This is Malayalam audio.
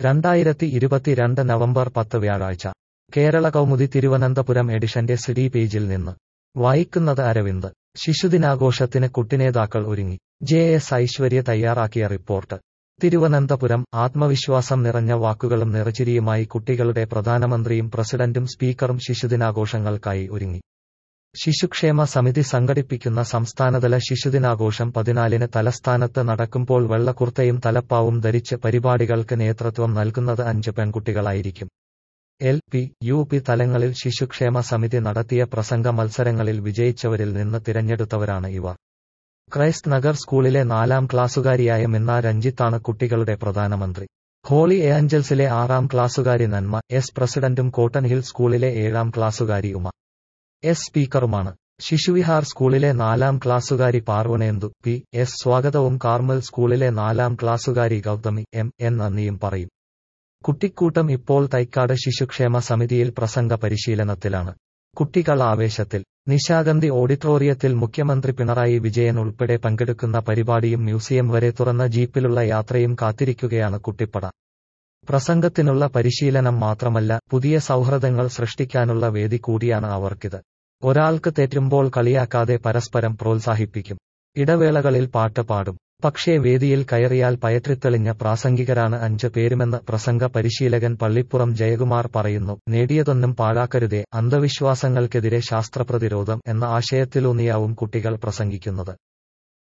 രണ്ടായിരത്തി ഇരുപത്തിരണ്ട് നവംബർ പത്ത് വ്യാഴാഴ്ച കേരള കൗമുദി തിരുവനന്തപുരം എഡിഷന്റെ സിഡി പേജിൽ നിന്ന് വായിക്കുന്നത് അരവിന്ദ് ശിശുദിനാഘോഷത്തിന് കുട്ടിനേതാക്കൾ ഒരുങ്ങി ജെ എസ് ഐശ്വര്യ തയ്യാറാക്കിയ റിപ്പോർട്ട് തിരുവനന്തപുരം ആത്മവിശ്വാസം നിറഞ്ഞ വാക്കുകളും നിറചിരിയുമായി കുട്ടികളുടെ പ്രധാനമന്ത്രിയും പ്രസിഡന്റും സ്പീക്കറും ശിശുദിനാഘോഷങ്ങൾക്കായി ഒരുങ്ങി ശിശുക്ഷേമ സമിതി സംഘടിപ്പിക്കുന്ന സംസ്ഥാനതല ശിശുദിനാഘോഷം പതിനാലിന് തലസ്ഥാനത്ത് നടക്കുമ്പോൾ വെള്ളക്കുർത്തയും തലപ്പാവും ധരിച്ച് പരിപാടികൾക്ക് നേതൃത്വം നൽകുന്നത് അഞ്ച് പെൺകുട്ടികളായിരിക്കും എൽ പി യു പി തലങ്ങളിൽ ശിശുക്ഷേമ സമിതി നടത്തിയ പ്രസംഗ മത്സരങ്ങളിൽ വിജയിച്ചവരിൽ നിന്ന് തിരഞ്ഞെടുത്തവരാണ് ഇവർ ക്രൈസ്റ്റ് നഗർ സ്കൂളിലെ നാലാം ക്ലാസ്സുകാരിയായ മിന്ന രഞ്ജിത്താണ് കുട്ടികളുടെ പ്രധാനമന്ത്രി ഹോളി ഏഞ്ചൽസിലെ ആറാം ക്ലാസ്സുകാരി നന്മ എസ് പ്രസിഡന്റും കോട്ടൺ ഹിൽ സ്കൂളിലെ ഏഴാം ക്ലാസ്സുകാരി ഉമ എസ് സ്പീക്കറുമാണ് ശിശുവിഹാർ സ്കൂളിലെ നാലാം ക്ലാസ്സുകാരി പാർവണേന്ദു പി എസ് സ്വാഗതവും കാർമൽ സ്കൂളിലെ നാലാം ക്ലാസ്സുകാരി ഗൗതമി എം എൻ നന്ദിയും പറയും കുട്ടിക്കൂട്ടം ഇപ്പോൾ തൈക്കാട് ശിശുക്ഷേമ സമിതിയിൽ പ്രസംഗ പരിശീലനത്തിലാണ് കുട്ടികൾ ആവേശത്തിൽ നിശാഗന്ധി ഓഡിറ്റോറിയത്തിൽ മുഖ്യമന്ത്രി പിണറായി വിജയൻ ഉൾപ്പെടെ പങ്കെടുക്കുന്ന പരിപാടിയും മ്യൂസിയം വരെ തുറന്ന ജീപ്പിലുള്ള യാത്രയും കാത്തിരിക്കുകയാണ് കുട്ടിപ്പട പ്രസംഗത്തിനുള്ള പരിശീലനം മാത്രമല്ല പുതിയ സൗഹൃദങ്ങൾ സൃഷ്ടിക്കാനുള്ള വേദി കൂടിയാണ് അവർക്കിത് ഒരാൾക്ക് തെറ്റുമ്പോൾ കളിയാക്കാതെ പരസ്പരം പ്രോത്സാഹിപ്പിക്കും ഇടവേളകളിൽ പാട്ട് പാടും പക്ഷേ വേദിയിൽ കയറിയാൽ പയറ്റിത്തെളിഞ്ഞ പ്രാസംഗികരാണ് അഞ്ച് പേരുമെന്ന് പ്രസംഗ പരിശീലകൻ പള്ളിപ്പുറം ജയകുമാർ പറയുന്നു നേടിയതൊന്നും പാഴാക്കരുതേ അന്ധവിശ്വാസങ്ങൾക്കെതിരെ ശാസ്ത്രപ്രതിരോധം എന്ന ആശയത്തിലൂന്നിയാവും കുട്ടികൾ പ്രസംഗിക്കുന്നത്